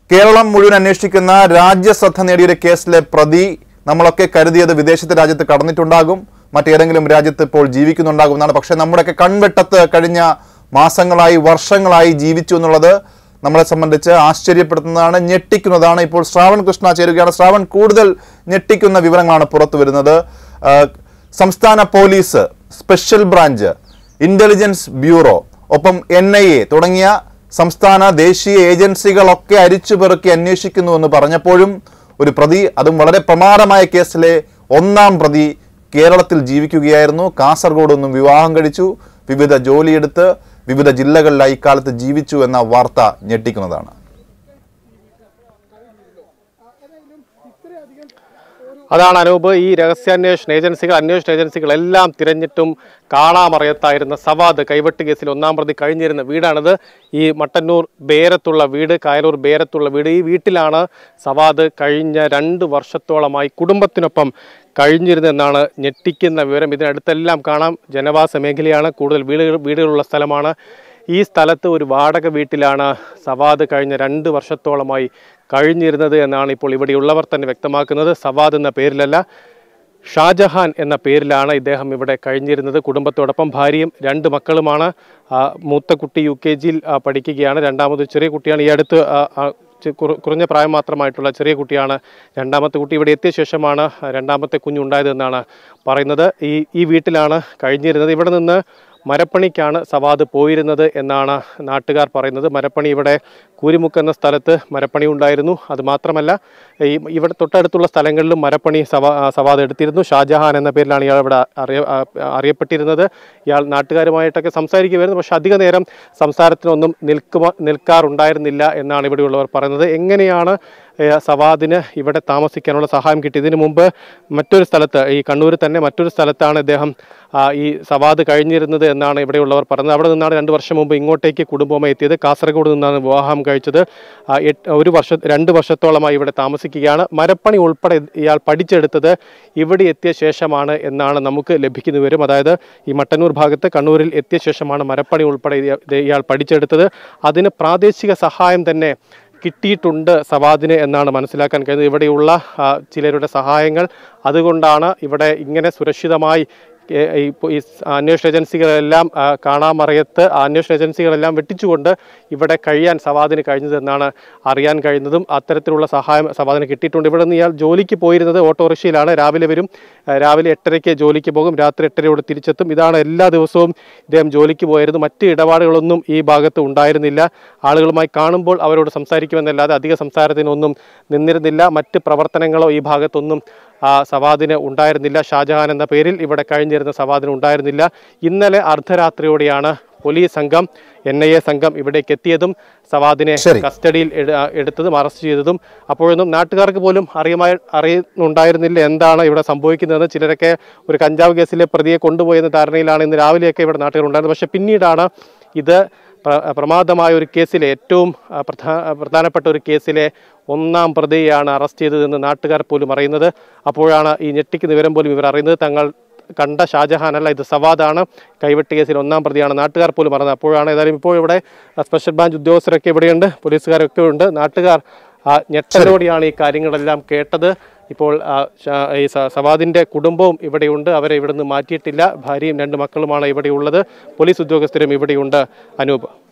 കേരളം മുഴുവൻ അന്വേഷിക്കുന്ന രാജ്യശ്രദ്ധ നേടിയൊരു കേസിലെ പ്രതി നമ്മളൊക്കെ കരുതിയത് വിദേശത്തെ രാജ്യത്ത് കടന്നിട്ടുണ്ടാകും മറ്റേതെങ്കിലും രാജ്യത്ത് ഇപ്പോൾ ജീവിക്കുന്നുണ്ടാകും എന്നാണ് പക്ഷേ നമ്മുടെയൊക്കെ കൺവെട്ടത്ത് കഴിഞ്ഞ മാസങ്ങളായി വർഷങ്ങളായി ജീവിച്ചു എന്നുള്ളത് നമ്മളെ സംബന്ധിച്ച് ആശ്ചര്യപ്പെടുത്തുന്നതാണ് ഞെട്ടിക്കുന്നതാണ് ഇപ്പോൾ ശ്രാവൺ കൃഷ്ണ ചേരുകയാണ് ശ്രാവൺ കൂടുതൽ ഞെട്ടിക്കുന്ന വിവരങ്ങളാണ് പുറത്തു വരുന്നത് ആ, സംസ്ഥാന police special branch intelligence bureau ഒപ്പം എൻ ഐ എ തുടങ്ങിയ സംസ്ഥാന ദേശീയ ഏജൻസികളൊക്കെ അരിച്ചുപെറുക്കി അന്വേഷിക്കുന്നുവെന്ന് പറഞ്ഞപ്പോഴും ഒരു പ്രതി അതും വളരെ പ്രമാദമായ കേസിലെ ഒന്നാം പ്രതി കേരളത്തിൽ ജീവിക്കുകയായിരുന്നു കാസർഗോഡ് നിന്നും വിവാഹം കഴിച്ചു വിവിധ ജോലിയെടുത്ത് വിവിധ ജില്ലകളിലായി ഇക്കാലത്ത് ജീവിച്ചു എന്ന വാർത്ത ഞെട്ടിക്കുന്നതാണ് അതാണ് അനൂപ് ഈ രഹസ്യാന്വേഷണ ഏജൻസികൾ അന്വേഷണ ഏജൻസികൾ എല്ലാം തിരഞ്ഞിട്ടും കാണാമറിയത്തായിരുന്ന സവാദ് കൈവെട്ട് കേസിൽ ഒന്നാം പ്രതി കഴിഞ്ഞിരുന്ന വീടാണിത് ഈ മട്ടന്നൂർ ബേരത്തുള്ള വീട് കായലൂർ ബേരത്തുള്ള വീട് ഈ വീട്ടിലാണ് സവാദ് കഴിഞ്ഞ രണ്ട് വർഷത്തോളമായി കുടുംബത്തിനൊപ്പം കഴിഞ്ഞിരുന്നെന്നാണ് ഞെട്ടിക്കുന്ന വിവരം ഇതിനടുത്തെല്ലാം കാണാം ജനവാസ മേഖലയാണ് കൂടുതൽ വീടുകൾ വീടുകളുള്ള സ്ഥലമാണ് ഈ സ്ഥലത്ത് ഒരു വാടക വീട്ടിലാണ് സവാദ് കഴിഞ്ഞ രണ്ട് വർഷത്തോളമായി കഴിഞ്ഞിരുന്നത് എന്നാണ് ഇപ്പോൾ ഇവിടെയുള്ളവർ തന്നെ വ്യക്തമാക്കുന്നത് സവാദ് എന്ന പേരിലല്ല ഷാജഹാൻ എന്ന പേരിലാണ് ഇദ്ദേഹം ഇവിടെ കഴിഞ്ഞിരുന്നത് കുടുംബത്തോടൊപ്പം ഭാര്യയും രണ്ട് മക്കളുമാണ് ആ, മൂത്ത കുട്ടി യു കെ ജിയിൽ ആ, പഠിക്കുകയാണ് രണ്ടാമത് ചെറിയ കുട്ടിയാണ് ഈ അടുത്ത് ആ, ആ, ചെ- കുറ- കുറഞ്ഞ പ്രായം മാത്രമായിട്ടുള്ള ചെറിയ കുട്ടിയാണ് രണ്ടാമത്തെ കുട്ടി ഇവിടെ എത്തിയ ശേഷമാണ് രണ്ടാമത്തെ കുഞ്ഞുണ്ടായതെന്നാണ് പറയുന്നത് ഈ ഈ വീട്ടിലാണ് കഴിഞ്ഞിരുന്നത് ഇവിടെ നിന്ന് മരപ്പണിക്കാണ് സവാദ് പോയിരുന്നത് എന്നാണ് നാട്ടുകാർ പറയുന്നത് മരപ്പണി ഇവിടെ കൂരിമുക്ക് എന്ന സ്ഥലത്ത് മരപ്പണി ഉണ്ടായിരുന്നു അത് മാത്രമല്ല ഈ ഇവിടെ തൊട്ടടുത്തുള്ള സ്ഥലങ്ങളിലും മരപ്പണി സവാ സവാദ് എടുത്തിരുന്നു ഷാജഹാൻ എന്ന പേരിലാണ് ഇയാൾ ഇവിടെ അറിയ ആ, അറിയപ്പെട്ടിരുന്നത് ഇയാൾ നാട്ടുകാരുമായിട്ടൊക്കെ സംസാരിക്കുമായിരുന്നു പക്ഷെ അധിക നേരം സംസാരത്തിനൊന്നും നിൽക്കുമ നിൽക്കാറുണ്ടായിരുന്നില്ല എന്നാണ് ഇവിടെയുള്ളവർ പറയുന്നത് എങ്ങനെയാണ് ഏഹ്, സവാദിന് ഇവിടെ താമസിക്കാനുള്ള സഹായം കിട്ടി ഇതിനു മുമ്പ് മറ്റൊരു സ്ഥലത്ത് ഈ കണ്ണൂരിൽ തന്നെ മറ്റൊരു സ്ഥലത്താണ് ഇദ്ദേഹം ആ, ഈ സവാദ് കഴിഞ്ഞിരുന്നത് എന്നാണ് ഇവിടെയുള്ളവർ പറഞ്ഞത് അവിടെ നിന്നാണ് രണ്ട് വർഷം മുമ്പ് ഇങ്ങോട്ടേക്ക് കുടുംബമായി എത്തിയത് കാസർഗോഡ് നിന്നാണ് വിവാഹം കഴിച്ചത് ആ, എട്ട് ഒരു വർഷ രണ്ട് വർഷത്തോളമായി ഇവിടെ താമസിക്കുകയാണ് മരപ്പണി ഉൾപ്പെടെ ഇയാൾ പഠിച്ചെടുത്തത് ഇവിടെ എത്തിയ ശേഷമാണ് എന്നാണ് നമുക്ക് ലഭിക്കുന്ന വിവരം അതായത് ഈ മട്ടന്നൂർ ഭാഗത്ത് കണ്ണൂരിൽ എത്തിയ ശേഷമാണ് മരപ്പണി ഉൾപ്പെടെ ഇയ- ഇയാൾ പഠിച്ചെടുത്തത് അതിന് പ്രാദേശിക സഹായം തന്നെ കിട്ടിയിട്ടുണ്ട് സവാദിന് എന്നാണ് മനസ്സിലാക്കാൻ കഴിയുന്നത് ഇവിടെയുള്ള ആ, ചിലരുടെ സഹായങ്ങൾ അതുകൊണ്ടാണ് ഇവിടെ ഇങ്ങനെ സുരക്ഷിതമായി ഏ, ഈ ഇപ്പൊ ഈ സ് അന്വേഷണ ഏജൻസികളെല്ലാം ആ, കാണാമറിയത്ത് ആ അന്വേഷണ ഏജൻസികളെല്ലാം വെട്ടിച്ചുകൊണ്ട് ഇവിടെ കഴിയാൻ സവാദിന് കഴിഞ്ഞതെന്നാണ് അറിയാൻ കഴിയുന്നതും അത്തരത്തിലുള്ള സഹായം സവാദിന് കിട്ടിയിട്ടുണ്ട് ഇവിടെ നിന്ന് ഇയാൾ ജോലിക്ക് പോയിരുന്നത് ഓട്ടോറിക്ഷയിലാണ് രാവിലെ വരും ആ, രാവിലെ എട്ടരയ്ക്ക് ജോലിക്ക് പോകും രാത്രി എട്ടരയോടെ തിരിച്ചെത്തും ഇതാണ് എല്ലാ ദിവസവും ഇദ്ദേഹം ജോലിക്ക് പോയിരുന്നു മറ്റ് ഇടപാടുകളൊന്നും ഈ ഭാഗത്ത് ഉണ്ടായിരുന്നില്ല ആളുകളുമായി കാണുമ്പോൾ അവരോട് സംസാരിക്കുമെന്നല്ലാതെ അധിക സംസാരത്തിനൊന്നും നിന്നിരുന്നില്ല മറ്റ് പ്രവർത്തനങ്ങളോ ഈ ഭാഗത്തൊന്നും ആ സവാദിന് ഉണ്ടായിരുന്നില്ല ഷാജഹാൻ എന്ന പേരിൽ ഇവിടെ കഴിഞ്ഞിരുന്ന സവാദിന് ഉണ്ടായിരുന്നില്ല ഇന്നലെ അർദ്ധരാത്രിയോടെയാണ് പോലീസ് സംഘം എൻ ഐ എ സംഘം ഇവിടേക്ക് എത്തിയതും സവാദിനെ ശരി. കസ്റ്റഡിയിൽ എടു- ആ, എടുത്തതും അറസ്റ്റ് ചെയ്തതും അപ്പോഴൊന്നും നാട്ടുകാർക്ക് പോലും അറിയുമായി അറിയുന്നുണ്ടായിരുന്നില്ല എന്താണ് ഇവിടെ സംഭവിക്കുന്നതെന്ന് ചിലരൊക്കെ ഒരു കഞ്ചാവ് കേസിലെ പ്രതിയെ കൊണ്ടുപോയെന്ന ധാരണയിലാണ് ഇന്ന് രാവിലെയൊക്കെ ഇവിടെ നാട്ടുകാർ ഉണ്ടായിരുന്നത് പക്ഷേ പിന്നീടാണ് ഇത് പ്ര- പ്രമാദമായ ഒരു കേസിലെ ഏറ്റവും ആ, പ്രധാ- പ്രധാനപ്പെട്ട ഒരു കേസിലെ ഒന്നാം പ്രതിയെയാണ് അറസ്റ്റ് ചെയ്തതെന്ന് നാട്ടുകാർ പോലും അറിയുന്നത് അപ്പോഴാണ് ഈ ഞെട്ടിക്കുന്ന വിവരം പോലും ഇവർ അറിയുന്നത് തങ്ങൾ കണ്ട ഷാജഹാൻ അല്ല ഇത് സവാദാണ് കൈവെട്ട് കേസിൽ ഒന്നാം പ്രതിയാണ് നാട്ടുകാർ പോലും പറഞ്ഞത് അപ്പോഴാണ് ഏതായാലും ഇപ്പോൾ ഇവിടെ ആ, സ്പെഷ്യൽ ബ്രാഞ്ച് ഉദ്യോഗസ്ഥരൊക്കെ ഇവിടെയുണ്ട് പോലീസുകാരൊക്കെ ഉണ്ട് നാട്ടുകാർ ആ ഞെട്ടലോടെയാണ് ഈ കാര്യങ്ങളെല്ലാം കേട്ടത് ഇപ്പോൾ ആ, ഷാ- ഈ സ- സവാദിന്റെ കുടുംബവും ഇവിടെയുണ്ട് അവരെ ഇവിടുന്ന് മാറ്റിയിട്ടില്ല ഭാര്യയും രണ്ട് മക്കളുമാണ് ഇവിടെയുള്ളത് പോലീസ് ഉദ്യോഗസ്ഥരും ഇവിടെയുണ്ട് അനൂപ്